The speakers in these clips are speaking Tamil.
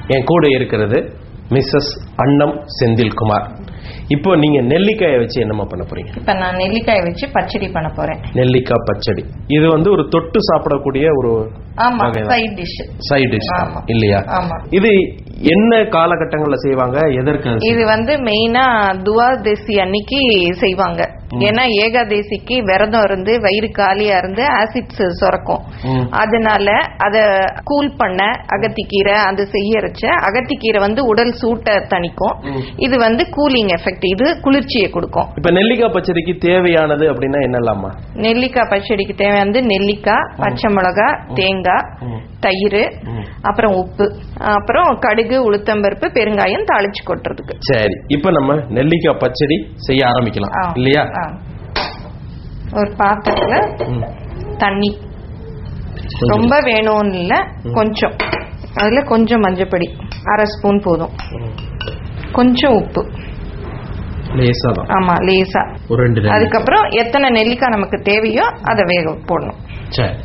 என் கூட இருக்கிறது மிஸ்ஸஸ் அன்னம் செந்தில்குமார் இப்போ நீங்க நெல்லிக்காயை வச்சு என்னம்மா பண்ண போறீங்க இப்ப நான் நெல்லிக்காய் வச்சு பச்சடி பண்ண போறேன் நெல்லிக்காய் பச்சடி இது வந்து ஒரு தொட்டு சாப்பிடக்கூடிய ஒரு ஆமா வகைதான். சைட் டிஷ் சைட் டிஷ் ஆமா. இல்லையா ஆமா இது என்ன காலகட்டங்கள்ல செய்வாங்க எதற்கு அது இது வந்து மெயினா துவாதேசி அன்னைக்கு செய்வாங்க ஏன்னா ஏகாதேசிக்கு விரதம் இருந்து வயிறு காலியா இருந்து ஆசிட்ஸ் சுரக்கும் ம். அதனால அத கூல் பண்ண அகத்திக்கீரை அது செய்யறச்ச அகத்திக்கீரை வந்து உடல் சூட்டை தணிக்கும் இது வந்து கூலிங் எஃபெக்ட் இது குளிர்ச்சியை கொடுக்கும் இப்ப நெல்லிக்காய் பச்சடிக்கு தேவையானது அப்படின்னா என்னலாமா நெல்லிக்காய் பச்சடிக்கு தேவையானது நெல்லிக்காய் பச்சை மிளகாய் தேங்காய் தயிர் அப்புறம் உப்பு அப்புறம் கடுகு உளுத்தம்பருப்பு பெருங்காயம் தாளிச்சு கொட்டுறதுக்கு சரி இப்ப நம்ம நெல்லிக்காய் பச்சடி செய்ய ஆரம்பிக்கலாம் ஆ. இல்லையா ஆ. ஒரு பாத்திரத்துல ம். தண்ணி கொஞ்சம். ரொம்ப வேணும்னு இல்ல கொஞ்சம் அதுல கொஞ்சம் மஞ்சப்பொடி அரை ஸ்பூன் போதும் கொஞ்சம் உப்பு லேசா தான் ஆமா லேசா ஒரு ரெண்டு நெல்லி. அதுக்கப்புறம் எத்தனை நெல்லிக்காய் நமக்கு தேவையோ அதை வேக போடணும் சரி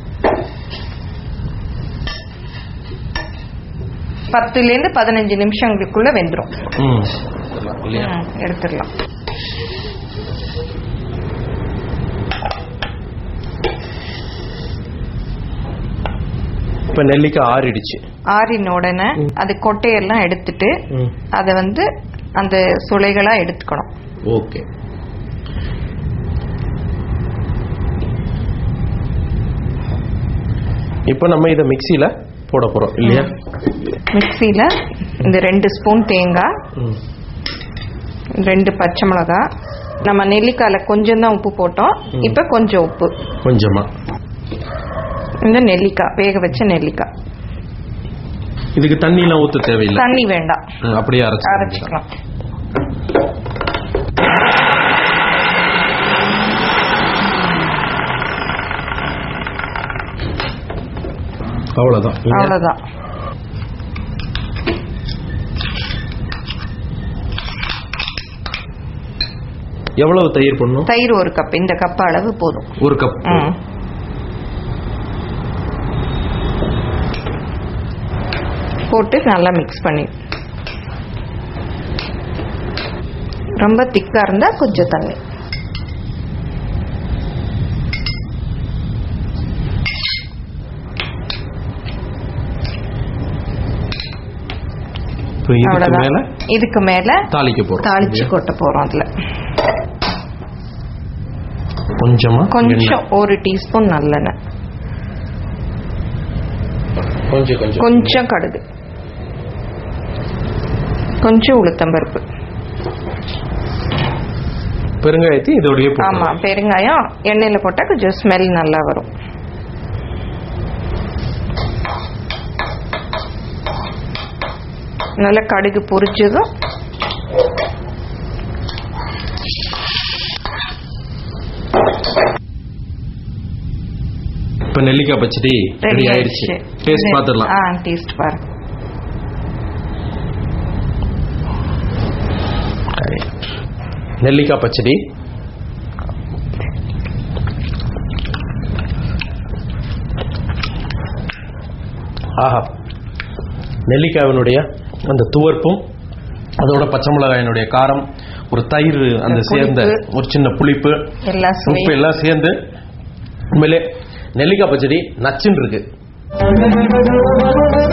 பத்துல இருந்து பதினஞ்சு நிமிஷங்களுக்குள்ள வெந்துரும் ம். இல்லையா ம், எடுத்துடலாம் இப்ப நெல்லிக்காய் ஆறிடுச்சு ஆறின உடனே அது கொட்டையெல்லாம் எடுத்துட்டு ம். அதை வந்து அந்த சுளைகளா எடுத்துக்கணும் ஓகே இப்போ நம்ம இதை மிக்ஸியில் போட போறோம் இல்லையா மிக்ஸியில் இந்த ரெண்டு ஸ்பூன் தேங்காய் ம். ரெண்டு பச்சை மிளகாய் நம்ம நெல்லிக்காயில கொஞ்சம் தான் உப்பு போட்டோம் இப்போ கொஞ்சம் உப்பு கொஞ்சமா இந்த நெல்லிக்காய் வேக வச்ச நெல்லிக்காய் இதுக்கு தண்ணிலாம் ஊத்த தேவையில்லை தண்ணி வேண்டாம் ம், அப்படியே அரைச்சு அரைச்சிக்கலாம் அவ்வளவுதான் இல்லையா? அவ்வளவுதான் எவ்வளவு தயிர் பண்ணும் தயிர் ஒரு கப் இந்த கப் அளவு போதும் ஒரு கப் ம். போட்டு நல்லா மிக்ஸ் பண்ணி ரொம்ப திக்கா இருந்தா கொஞ்சம் தண்ணி இப்போ இதுக்கு அவ்வளவுதான் மேல இதுக்கு மேல தாளிக்க போறோம் தாளிச்சு இல்லையா? கொட்ட போறோம் அதுல கொஞ்சமா கொஞ்சம் ஒரு டீஸ்பூன் நல்லெண்ணெய் எண்ணெய். கொஞ்சம் கொஞ்சம் கொஞ்சம் கடுகு கொஞ்சம் உளுத்தம்பருப்பு பெருங்காயத்தை இதோடய ஆமா பெருங்காயம் எண்ணெயில போட்டா கொஞ்சம் ஸ்மெல் நல்லா வரும் நல்லா கடுகு பொரிச்சதும் இப்ப நெல்லிக்காய் பச்சடி ரெடி ரெடி ஆயிடுச்சு ஆயிடுச்சு டேஸ்ட் பாத்துடலாம் ஆ டேஸ்ட் பாருங்க நெல்லிக்காய் பச்சடி ஆஹா நெல்லிக்காவினுடைய அந்த துவர்ப்பும் அதோட பச்சை மிளகாயினுடைய காரம் ஒரு தயிர் அந்த இந்த சேர்ந்த புளிப்பு. ஒரு சின்ன புளிப்பு எல்லா உப்பு சுவையும் எல்லாம் சேர்ந்து உண்மையிலே நெல்லிக்காய் பச்சடி நச்சுன்னு இருக்கு